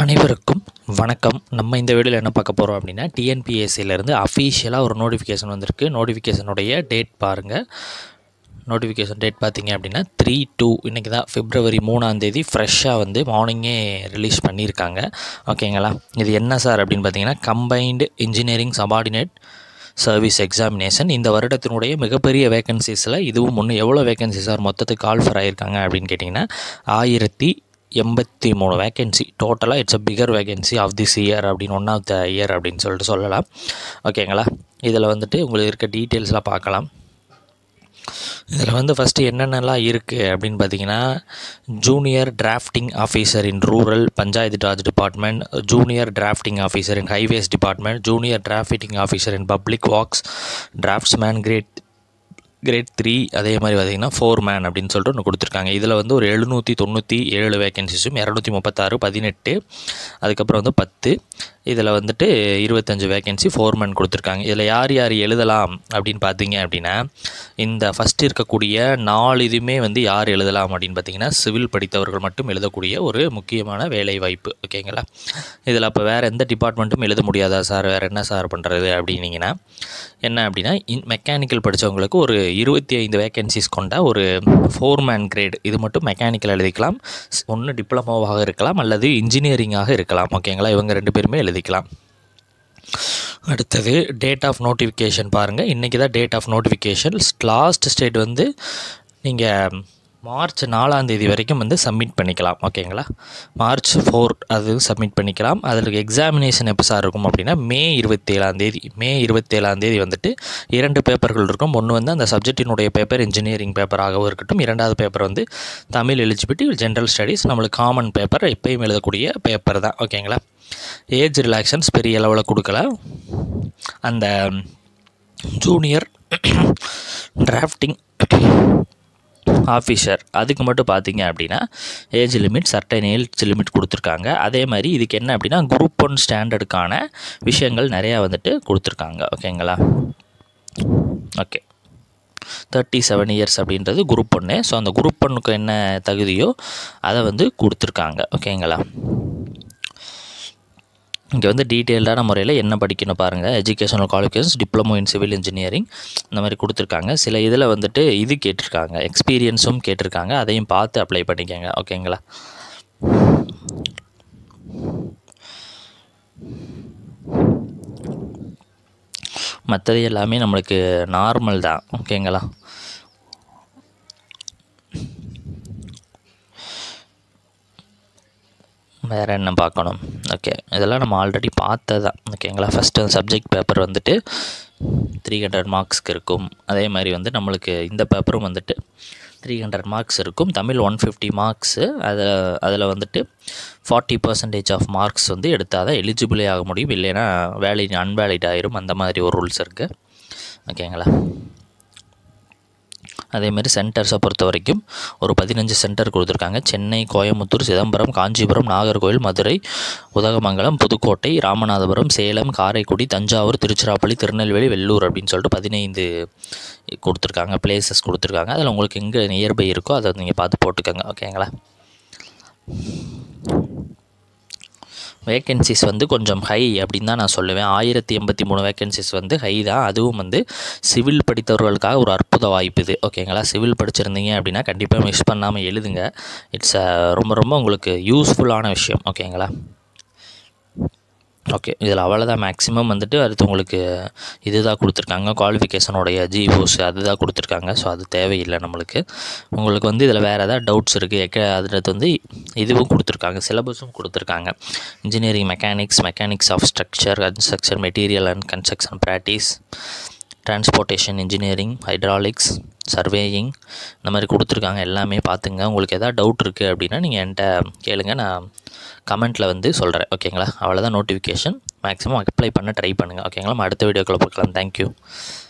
அனைவருக்கும் வணக்கம் நம்ம இந்த வீடியோவில் என்ன பார்க்க போகிறோம் அப்படின்னா டிஎன்பிஎஸ்சிலேருந்து அஃபீஷியலாக ஒரு நோட்டிஃபிகேஷன் வந்திருக்கு நோட்டிஃபிகேஷனுடைய டேட் பாருங்கள் நோட்டிஃபிகேஷன் டேட் பார்த்தீங்க அப்படின்னா த்ரீ டூ இன்றைக்கி தான் பிப்ரவரி மூணாம் தேதி ஃப்ரெஷ்ஷாக வந்து மார்னிங்கே ரிலீஸ் பண்ணியிருக்காங்க ஓகேங்களா இது என்ன சார் அப்படின்னு பார்த்தீங்கன்னா combined engineering subordinate service examination இந்த வருடத்தினுடைய மிகப்பெரிய வேகன்சிஸில் இதுவும் ஒன்று எவ்வளோ வேகன்சி சார் மொத்தத்துக்கு கால்ஃபர் ஆகியிருக்காங்க அப்படின்னு கேட்டிங்கன்னா ஆயிரத்தி எண்பத்தி மூணு வேகன்சி டோட்டலாக it's a figure vacancy of this year அப்படின்னு ஒன் ஆஃப் த இயர் அப்படின்னு சொல்லிட்டு சொல்லலாம் ஓகேங்களா இதில் வந்துட்டு உங்களுக்கு இருக்க டீட்டெயில்ஸ்லாம் பார்க்கலாம் இதில் வந்து ஃபஸ்ட்டு என்னென்னலாம் இருக்குது அப்படின்னு பார்த்தீங்கன்னா junior drafting officer in rural panchayat Raj department junior drafting officer in highways department junior drafting officer in public works draftsman grade grade three அதே மாதிரி பார்த்தீங்கன்னா ஃபோர் மேன் அப்படின்னு சொல்லிட்டு ஒன்று கொடுத்துருக்காங்க இதில் வந்து ஒரு எழுநூற்றி தொண்ணூற்றி ஏழு வேகன்சிஸும் இரநூத்தி முப்பத்தாறு பதினெட்டு அதுக்கப்புறம் வந்து பத்து இதில் வந்துட்டு இருபத்தஞ்சு வேகன்சி ஃபோர்மேன் கொடுத்துருக்காங்க இதில் யார் யார் எழுதலாம் அப்படின்னு பார்த்தீங்க அப்படின்னா இந்த ஃபஸ்ட் இருக்கக்கூடிய நாலு இதுவுமே வந்து யார் எழுதலாம் அப்படின்னு பார்த்தீங்கன்னா சிவில் படித்தவர்கள் மட்டும் எழுதக்கூடிய ஒரு முக்கியமான வேலை வாய்ப்பு ஓகேங்களா இதில் அப்போ வேறு எந்த டிபார்ட்மெண்ட்டும் எழுத முடியாதா சார் வேறு என்ன சார் பண்ணுறது அப்படின்னீங்கன்னா என்ன அப்படின்னா இன் மெக்கானிக்கல் படித்தவங்களுக்கு ஒரு இருபத்தி ஐந்து வேகன்சிஸ் கொண்ட ஒரு ஃபோர்மேன் கிரேட் இது மட்டும் மெக்கானிக்கல் எழுதிக்கலாம் ஒன்று டிப்ளமோவாக இருக்கலாம் அல்லது இன்ஜினியரிங்காக இருக்கலாம் ஓகேங்களா இவங்க ரெண்டு பேருமே எழுதிக்கலாம் அடுத்தது டேட் ஆஃப் நோட்டிஃபிகேஷன் பாருங்கள் இன்றைக்கி தான் date of notification last state வந்து நீங்கள் மார்ச் நாலாம் தேதி வரைக்கும் வந்து சப்மிட் பண்ணிக்கலாம் ஓகேங்களா மார்ச் ஃபோர் அது சப்மிட் பண்ணிக்கலாம் அதில் எக்ஸாமினேஷன் எப்போ சார் இருக்கும் அப்படின்னா மே இருபத்தேழாம் தேதி மே இருபத்தேழாம் தேதி வந்துட்டு இரண்டு பேப்பர்கள் இருக்கும் ஒன்று வந்து அந்த சப்ஜெக்டினுடைய பேப்பர் இன்ஜினியரிங் பேப்பராகவும் இருக்கட்டும் இரண்டாவது பேப்பர் வந்து தமிழ் எலிஜிபிலிட்டி ஜென்ரல் ஸ்டடீஸ் நம்மளுக்கு காமன் பேப்பர் எப்பயும் எழுதக்கூடிய பேப்பர் தான் ஓகேங்களா ஏஜ் ரிலாக்ஷன்ஸ் பெரிய அளவில் கொடுக்கல அந்த ஜூனியர் டிராஃப்டிங் ஆஃபீஸர் அதுக்கு மட்டும் பார்த்தீங்க அப்படின்னா age limit certain age limit கொடுத்துருக்காங்க அதே மாதிரி இதுக்கு என்ன அப்படின்னா குரூப் ஒன் ஸ்டாண்டர்டுக்கான விஷயங்கள் நிறையா வந்துட்டு கொடுத்துருக்காங்க ஓகேங்களா ஓகே தேர்ட்டி செவன் இயர்ஸ் அப்படின்றது குரூப் ஒன்று ஸோ அந்த குரூப் ஒன்றுக்கு என்ன தகுதியோ அதை வந்து கொடுத்துருக்காங்க ஓகேங்களா இங்கே வந்து டீட்டெயில்டான முறையில் என்ன படிக்கணும் பாருங்கள் educational qualifications diploma in civil engineering இந்த மாதிரி கொடுத்துருக்காங்க சில இதில் வந்துட்டு இது கேட்டிருக்காங்க எக்ஸ்பீரியன்ஸும் கேட்டிருக்காங்க அதையும் பார்த்து அப்ளை பண்ணிக்கோங்க ஓகேங்களா மற்றது எல்லாமே நம்மளுக்கு நார்மல் தான் ஓகேங்களா வேறு என்ன பார்க்கணும் ஓகே இதெல்லாம் நம்ம ஆல்ரெடி பார்த்ததான் ஓகேங்களா ஃபஸ்ட்டு சப்ஜெக்ட் பேப்பர் வந்துட்டு த்ரீ ஹண்ட்ரட் மார்க்ஸ்க்கு இருக்கும் அதே மாதிரி வந்து நம்மளுக்கு இந்த பேப்பரும் வந்துட்டு த்ரீ ஹண்ட்ரட் மார்க்ஸ் இருக்கும் தமிழ் ஒன் ஃபிஃப்டி மார்க்ஸு அதில் அதில் வந்துட்டு ஃபார்ட்டி பர்சன்டேஜ் ஆஃப் மார்க்ஸ் வந்து எடுத்தால் தான் எலிஜிபிளே ஆக முடியும் இல்லைன்னா வேலிட் அன்வேலிட் ஆயிரும் அந்த மாதிரி ஒரு ரூல்ஸ் இருக்குது ஓகேங்களா அதேமாரி சென்டர்ஸை பொறுத்த வரைக்கும் ஒரு பதினஞ்சு சென்டர் கொடுத்துருக்காங்க சென்னை கோயம்புத்தூர் சிதம்பரம் காஞ்சிபுரம் நாகர்கோவில் மதுரை உதகமங்கலம் புதுக்கோட்டை ராமநாதபுரம் சேலம் காரைக்குடி தஞ்சாவூர் திருச்சிராப்பள்ளி திருநெல்வேலி வெள்ளூர் அப்படின்னு சொல்லிட்டு பதினைந்து கொடுத்துருக்காங்க பிளேசஸ் கொடுத்துருக்காங்க அதில் உங்களுக்கு எங்கே நியர்பை இருக்கோ அதை நீங்கள் பார்த்து போட்டுக்கோங்க ஓகேங்களா வேக்கன்சிஸ் வந்து கொஞ்சம் ஹை அப்படின்னு தான் நான் சொல்லுவேன் ஆயிரத்தி எண்பத்தி மூணு வேக்கன்சிஸ் வந்து ஹை தான் அதுவும் வந்து சிவில் படித்தவர்களுக்காக ஒரு அற்புத வாய்ப்பு இது ஓகேங்களா சிவில் படிச்சிருந்தீங்க அப்படின்னா கண்டிப்பாக மிஸ் பண்ணாமல் எழுதுங்க இட்ஸ் ரொம்ப ரொம்ப உங்களுக்கு யூஸ்ஃபுல்லான விஷயம் ஓகேங்களா ஓகே இதில் அவ்வளோதான் மேக்ஸிமம் வந்துட்டு அடுத்து உங்களுக்கு இது தான் கொடுத்துருக்காங்க குவாலிஃபிகேஷனோடைய ஜிஓஸ் அது தான் கொடுத்துருக்காங்க ஸோ அது தேவையில்லை நம்மளுக்கு உங்களுக்கு வந்து இதில் வேறு ஏதாவது டவுட்ஸ் இருக்குது எக்க அதில் வந்து இதுவும் கொடுத்துருக்காங்க சிலபஸும் கொடுத்துருக்காங்க engineering mechanics mechanics of structure construction material and construction practice transportation engineering hydraulics surveying இந்த மாதிரி கொடுத்துருக்காங்க எல்லாமே பார்த்துங்க உங்களுக்கு எதாவது டவுட் இருக்குது அப்படின்னா நீங்கள் என்கிட்ட கேளுங்க நான் கமெண்ட்டில் வந்து சொல்கிறேன் ஓகேங்களா அவ்வளோதான் நோட்டிஃபிகேஷன் மேக்ஸிமம் அப்ளை பண்ண ட்ரை பண்ணுங்கள் ஓகேங்களா நம்ம அடுத்த வீடியோக்குள்ளே பார்க்கலாம் தேங்க்யூ